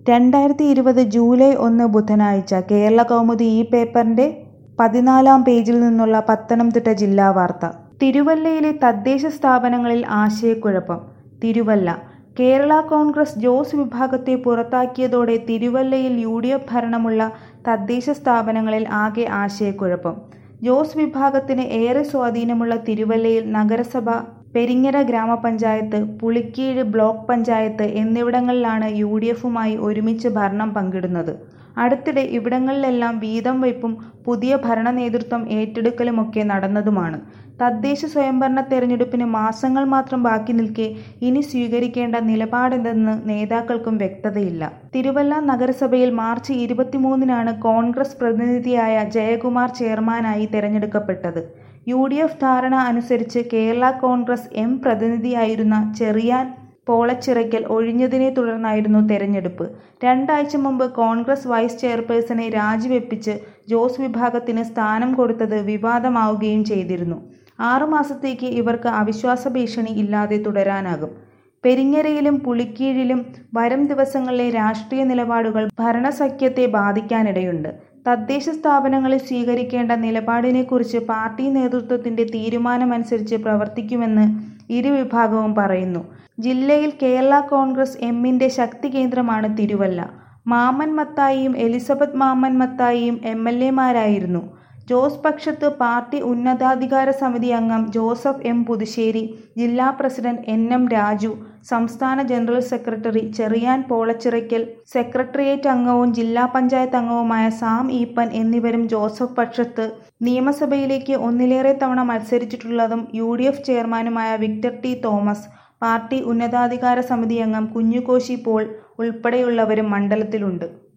രണ്ടായിരത്തി ഇരുപത് ജൂലൈ ഒന്ന് ബുധനാഴ്ച കേരളകൗമുദി ഈ പേപ്പറിന്റെ പതിനാലാം പേജിൽ നിന്നുള്ള പത്തനംതിട്ട ജില്ലാ വാർത്ത തിരുവല്ലയിലെ തദ്ദേശ സ്ഥാപനങ്ങളിൽ ആശയക്കുഴപ്പം തിരുവല്ല കേരള കോൺഗ്രസ് ജോസ് വിഭാഗത്തെ പുറത്താക്കിയതോടെ തിരുവല്ലയിൽ യു ഡി എഫ് ഭരണമുള്ള തദ്ദേശ സ്ഥാപനങ്ങളിൽ ആകെ ആശയക്കുഴപ്പം ജോസ് വിഭാഗത്തിന് ഏറെ സ്വാധീനമുള്ള തിരുവല്ലയിൽ നഗരസഭ പെരിങ്ങര ഗ്രാമപഞ്ചായത്ത് പുളിക്കീഴ് ബ്ലോക്ക് പഞ്ചായത്ത് എന്നിവിടങ്ങളിലാണ് യു ഡി എഫുമായി ഒരുമിച്ച് ഭരണം പങ്കിടുന്നത് അടുത്തിടെ ഇവിടങ്ങളിലെല്ലാം വീതം വയ്പും പുതിയ ഭരണ നേതൃത്വം ഏറ്റെടുക്കലുമൊക്കെ നടന്നതുമാണ് തദ്ദേശ സ്വയംഭരണ തെരഞ്ഞെടുപ്പിന് മാസങ്ങൾ മാത്രം ബാക്കി നിൽക്കെ ഇനി സ്വീകരിക്കേണ്ട നിലപാടെന്തെന്ന് നേതാക്കൾക്കും വ്യക്തതയില്ല തിരുവല്ല നഗരസഭയിൽ മാർച്ച് ഇരുപത്തിമൂന്നിനാണ് കോൺഗ്രസ് പ്രതിനിധിയായ ജയകുമാർ ചെയർമാനായി തെരഞ്ഞെടുക്കപ്പെട്ടത് യു ഡി എഫ് ധാരണ അനുസരിച്ച് കേരള കോൺഗ്രസ് എം പ്രതിനിധിയായിരുന്ന ചെറിയാൻ പോളച്ചിറയ്ക്കൽ ഒഴിഞ്ഞതിനെ തുടർന്നായിരുന്നു തെരഞ്ഞെടുപ്പ് രണ്ടാഴ്ച മുമ്പ് കോൺഗ്രസ് വൈസ് ചെയർപേഴ്സണെ രാജിവെപ്പിച്ച് ജോസ് വിഭാഗത്തിന് സ്ഥാനം കൊടുത്തത് വിവാദമാവുകയും ചെയ്തിരുന്നു ആറുമാസത്തേക്ക് ഇവർക്ക് അവിശ്വാസ ഭീഷണി ഇല്ലാതെ തുടരാനാകും പെരിങ്ങരയിലും പുളിക്കീഴിലും വരും ദിവസങ്ങളിലെ രാഷ്ട്രീയ നിലപാടുകൾ ഭരണസഖ്യത്തെ ബാധിക്കാനിടയുണ്ട് തദ്ദേശ സ്ഥാപനങ്ങളിൽ സ്വീകരിക്കേണ്ട നിലപാടിനെക്കുറിച്ച് പാർട്ടി നേതൃത്വത്തിന്റെ തീരുമാനമനുസരിച്ച് പ്രവർത്തിക്കുമെന്ന് ഇരുവിഭാഗവും പറയുന്നു ജില്ലയിൽ കേരള കോൺഗ്രസ് എമ്മിന്റെ ശക്തി കേന്ദ്രമാണ് തിരുവല്ല മാമ്മൻ മത്തായിയും എലിസബത്ത് മാമ്മൻ മത്തായിയും എം എൽ എമാരായിരുന്നു ജോസ് പക്ഷത്ത് പാർട്ടി ഉന്നതാധികാര സമിതി അംഗം ജോസഫ് എം പുതുശ്ശേരി ജില്ലാ പ്രസിഡന്റ് എൻ എം രാജു സംസ്ഥാന general secretary Cherian Polachirackal secretariat അംഗവും ജില്ലാ പഞ്ചായത്ത് അംഗവുമായ സാം ഈപ്പൻ എന്നിവരും ജോസഫ് പക്ഷത്ത് നിയമസഭയിലേക്ക് ഒന്നിലേറെ തവണ മത്സരിച്ചിട്ടുള്ളതും യു ഡി എഫ് ചെയർമാനുമായ വിക്ടർ ടി തോമസ് പാർട്ടി ഉന്നതാധികാര സമിതി അംഗം കുഞ്ഞുകോശി പോൾ ഉൾപ്പെടെയുള്ളവരും മണ്ഡലത്തിലുണ്ട്